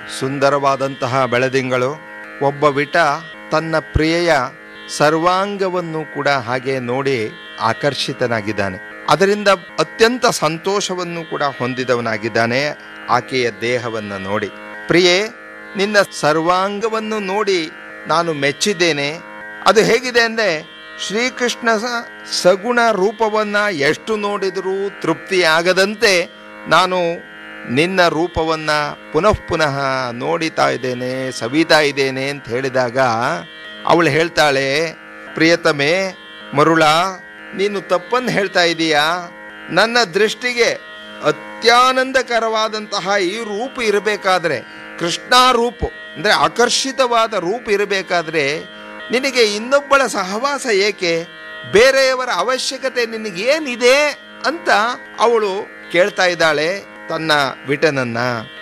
ಸುಂದರವಾದಂತಹ ಬೆಳದಿಂಗಳು ಒಬ್ಬ ವಿಟ ತನ್ನ ಪ್ರಿಯೆಯ ಸರ್ವಾಂಗವನ್ನು ಕೂಡ ಹಾಗೆ ನೋಡಿ ಆಕರ್ಷಿತನಾಗಿದ್ದಾನೆ ಅದರಿಂದ ಅತ್ಯಂತ ಸಂತೋಷವನ್ನು ಕೂಡ ಹೊಂದಿದವನಾಗಿದ್ದಾನೆ ಆಕೆಯ ದೇಹವನ್ನ ನೋಡಿ ಪ್ರಿಯೆ ನಿನ್ನ ಸರ್ವಾಂಗವನ್ನು ನೋಡಿ ನಾನು ಮೆಚ್ಚಿದ್ದೇನೆ ಅದು ಹೇಗಿದೆ ಅಂದ್ರೆ ಶ್ರೀಕೃಷ್ಣ ಸ- ಸಗುಣ ರೂಪವನ್ನ ಎಷ್ಟು ನೋಡಿದರೂ ತೃಪ್ತಿಯಾಗದಂತೆ ನಾನು ನಿನ್ನ ರೂಪವನ್ನ ಪುನಃ ಪುನಃ ನೋಡಿತಾ ಇದ್ದೇನೆ ಸವಿತಾ ಇದ್ದೇನೆ ಅಂತ ಹೇಳಿದಾಗ ಅವಳು ಹೇಳ್ತಾಳೆ ಪ್ರಿಯತಮೆ ಮರುಳ ನೀನು ತಪ್ಪನ್ನು ಹೇಳ್ತಾ ಇದೀಯಾ ನನ್ನ ದೃಷ್ಟಿಗೆ ಅತ್ಯಾನಂದಕರವಾದಂತಹ ಈ ರೂಪ ಇರಬೇಕಾದ್ರೆ ಕೃಷ್ಣ ರೂಪ ಅಂದ್ರೆ ಆಕರ್ಷಿತವಾದ ರೂಪ ಇರಬೇಕಾದ್ರೆ ನಿನಗೆ ಇನ್ನೊಬ್ಬಳ ಸಹವಾಸ ಏಕೆ ಬೇರೆಯವರ ಅವಶ್ಯಕತೆ ನಿನಗೇನಿದೆ ಅಂತ ಅವಳು ಕೇಳ್ತಾ ಇದ್ದಾಳೆ ತನ್ನ ವಿಟನನ್ನ